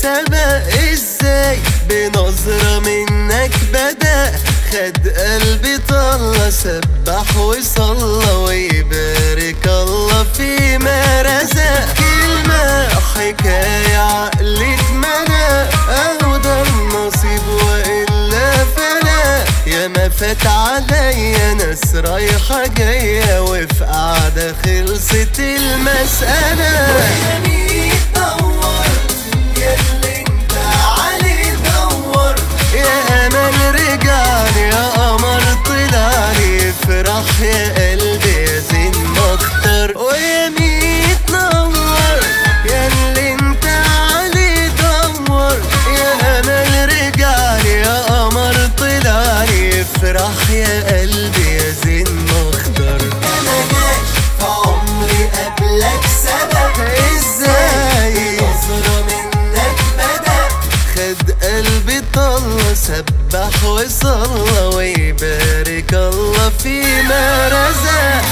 سبق ازاي بنظرة منك بدأ خد قلبي طلع سبح وصلى ويبارك الله فيما رزق كلمة حكاية عقلي اتمنى اهو ده النصيب والا فلا يا ما فات عليا ناس رايحة جاية وفي قعدة خلصت المسألة ويمين دور ياللي انت عليه دور يا امل رجعني يا قمر طلعني افرح يا قلبي يا زين مختار ويمين نور ياللي انت عليه دور يا امل رجعني يا قمر طلعني افرح يا قلبي يا زين مختار انا جاش في عمري قبلك سبق ازاي نظرة منك بدأ خد قلبي طلع سبح وصلى ويبارك الله فيما رزق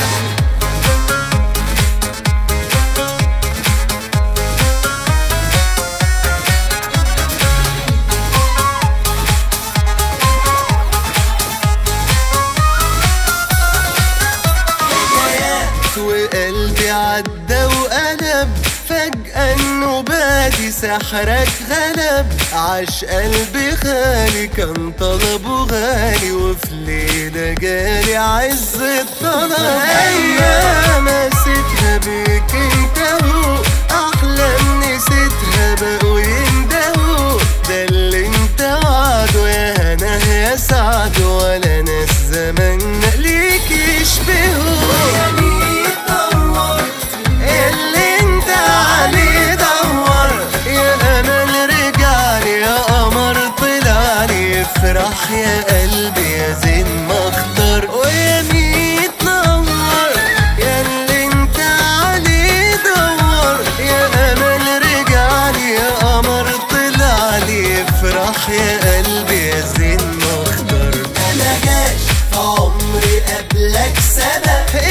وقلبي عدى وقلب فجأة انه بادي سحرك غلب عاش قلبي خالي كان طلبه غالي وفي ليلة جالي عز الطلب ايام نسيتها بيك انت هو احلام نسيتها بقوا يندهوا ده اللي انت وعده يا هنا يا سعد ولا ناس زمان ليك يشبهوا يمين دور اللي انت عليه دور يا امل رجعلي يا قمر طلعلي افرح يا قلبي يا زين مختار ويمين نور يا اللي انت عليه دور يا امل رجعلي يا قمر طلعلي افرح يا قلبي يا زين مختار انا جاش في عمري قبلك سبق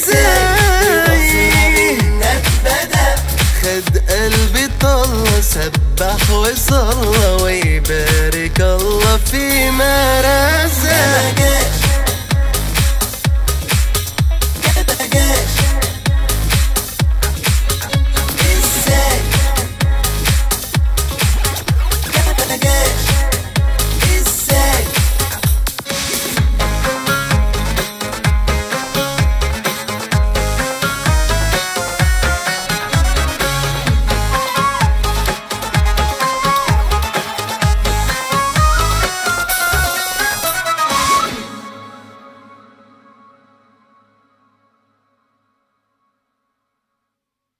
ازاي منك بدأ خد قلبي طلع سبح وصلى ويبارك الله فيما رزق انا جاش